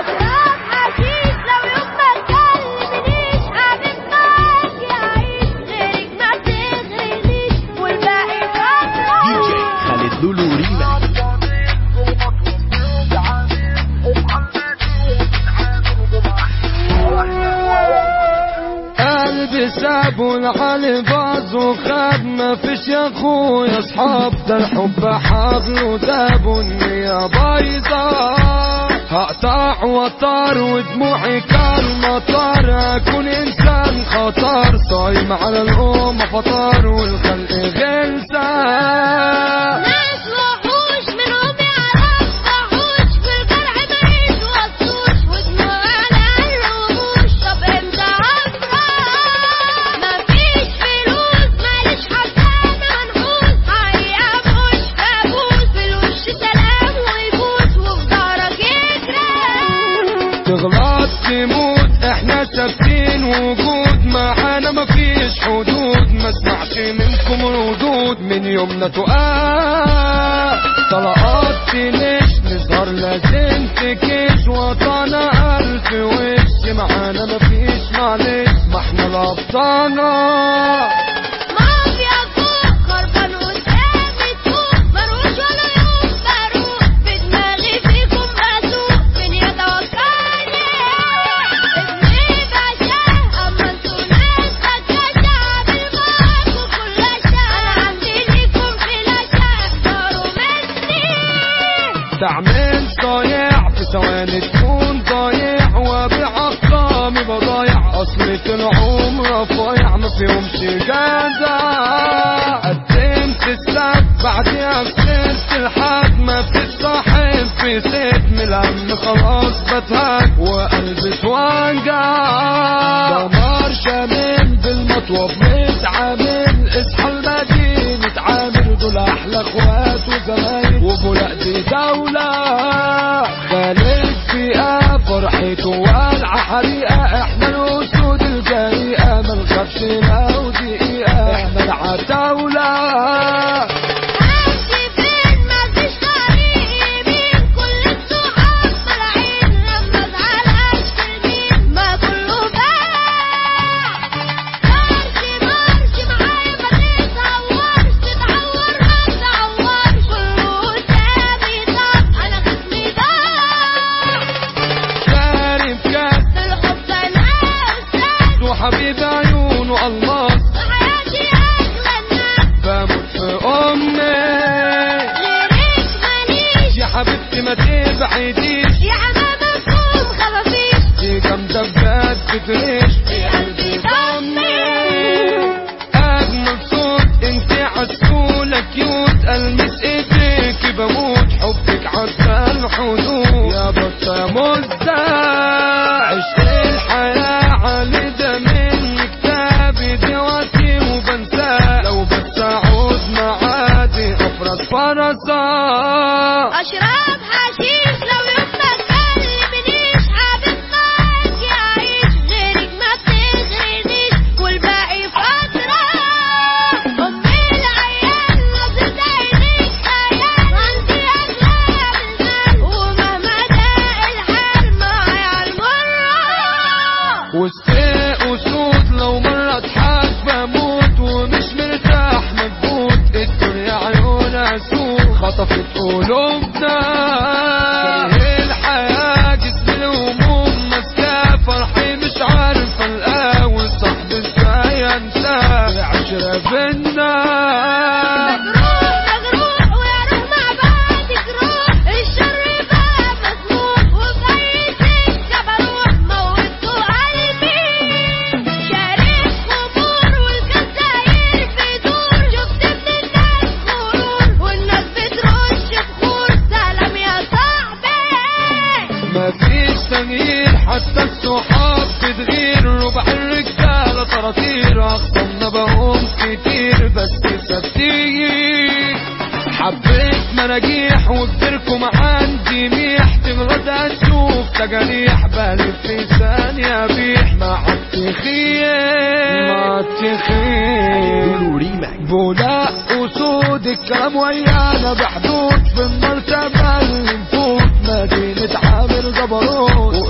أطراف حشيش لو يوم ما تكلمنيش حبيب معاك يعيش غيرك ما بتغرينيش والباقي دي جي فترة خالد لولو ريماكس قلبي ساب والعلي باظ وخاب ما فيش يا اخويا اصحاب ده الحب حبل وداب والنية بايظة هقطع وطار ودموعي كالمطار اكون انسان خطر صايم على الامة فطار والخلق غلسة ناس وحوش منهم يعرف وحوش في الجرح ما يتوصوش ودموع على الرموش طب امتى افرح مفيش فلوس ماليش حسانة منحوس حقيقة مش كابوس في الوش سلام ويبوس وفي ظهرك يجري تغلط تموت احنا ثابتين وجود معانا مفيش حدود ما اسمعش منكم ردود من يومنا تقال طلقات تنش نظهر لازم تكش وطنا الف وش معانا مفيش معلش ما احنا الابطالة مافيا فوق خربان قدامي تفوق مروش ولا يوم بروق في دماغي فيكم بسوق من يا توكلني اسمي باشا اما انتوا ناس خداشة عامل معاكوا كل اشياء انا عندي ليكم فلاشة اختاروا مني تعمل صايع في ثواني تكون ضايع وبعقامي بضايع اصلي طلعوا رفايع ما فيهمش جدع قدمت السد بعديها خسرت الحد ما في صاحب في سيف من الهم خلاص بتهك وقلبي اتوجع دمار شامل بالمطوب متعامل اصحى المدينة عامل دول احلى اخوات وزمايل وبولاق دي دولة خالد فيها فرحته والعة حريقة احنا الاسود الجريئة ما نخافش لو دقيقة احنا العتاولة امشي فين مفيش طريق يمين كل الصحاب طالعين لما ازعل اشكي مين ما كله باع مارش مارش معايا ما تتهورش تتعور ما تتعورش كله قدامي طب انا خصمي ضاع شارب كاس الحب انا استاذ وحبيب عيونه الله حياتي اغلى الناس بموت في امي غيرك ماليش يا حبيبتي ما تبعديش يا عمام مفهوم خفافيش دي جامدة بجد بتريش في قلبي ضمي أجمل صوت انت عسولة كيوت ألمس ايديكي بموت حبك عدى الحدود يا بطة يا مزة عشت الحياة على ده من كتابي دواتي وبنساه لو بس أعود معادي أفرس فرسا اشرب حشيش لو يوم ما تكلمنيش حابب معاك يعيش غيرك ما بتغرينيش والباقي فترة امي العيال نظرة عينيك خيال عندي اغلى بالمال ومهما ضاق الحال معايا عالمرة وسط اسود لو مرة اضحك بموت ومش مرتاح مكبوت الدنيا عيونها سود خطفت قلوبنا كاره الحياة جسم الهموم ماسكاه فرحي مش عارفة الاول صاحب ازاي انساه العشرة بينا مجروح مجروح ويعرف مع بعض جروح الشر بقى مسموح وفي اي سكه بروح موتوا قلبي شارك خمور والجزاير في دور شفت من الناس غرور والناس بترش بخور سلام يا صاحبي مفيش تغيير حتى الصحاب بتغير ربع الرجالة طراطير أخصمنا بقوم كتير بس ثابتين حبيت مراجيح وكبركم عندي ميح تغلط اشوف تجاريح بلف في ثانية بيح مع التخيل مع التخيل لولو ريماكس بولاق اسود الكلام ويانا بحدود في المرتبة اللي نفوت مدينة عامر جبروت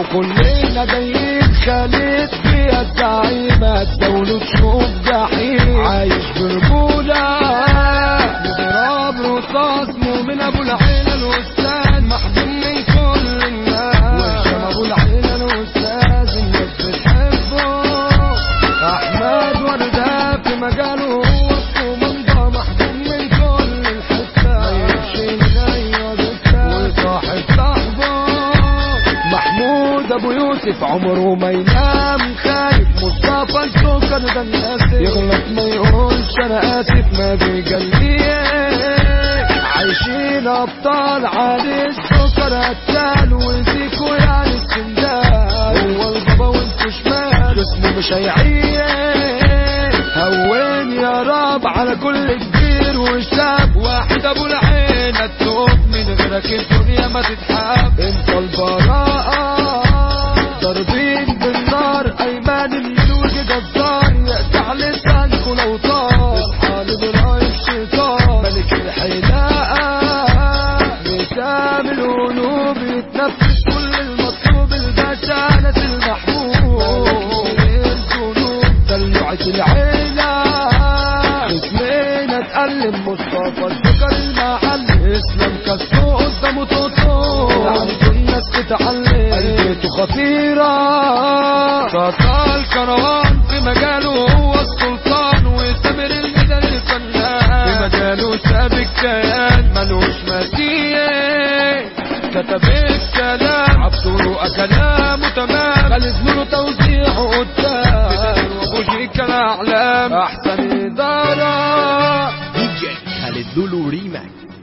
وكلنا جايين خالد فيها الزعيمة الدولة تشوف جحيم عايش برجولة بضرب رصاص مؤمن ابو العيلة الاستاذ محبوب من كل الناس وهشام ابو العيلة الاستاذ الناس بتحبه احمد وردة في مجاله هو الكومندا محبوب من كل الحتة ما يمشي من اي وظيفة وصاحب صاحبه محمود ابو يوسف عمره ما ينام خايف مصطفى السكر ده الناس يغلط ما يقولش انا اسف ما بيجليه عايشين ابطال عالي السكر قتال وزيكو يعني السندال هو البابا وانتو شمال جسمه مش هيعيش هون يا رب على كل كبير وشاب واحد ابو العين التوب من غيرك الدنيا ما تتحب انت البراءة ضاربين بالنار ايمان الملوك جزار يقطع لسانك لو طار اصحى لبراي الشيطان ملك الحلاقة بيسام القلوب يتنفس كل المطلوب الباشا ناس المحبوب الذنوب دلوعة العيلة اسمنا اتألم مصطفى السكر المحل اسلام كسو قدامه توتو عند الناس تتعلم قلبته خطيرة سطى الكروان في مجاله هو السلطان وسامر الميدان الفنان في مجاله ساب الكيان ملوش مثيل كتب الكلام عبدوله كلامه تمام خالد منه توزيعه قدام وبوجيك الاعلام احسن اداره دي جي خالد لولو ريماكس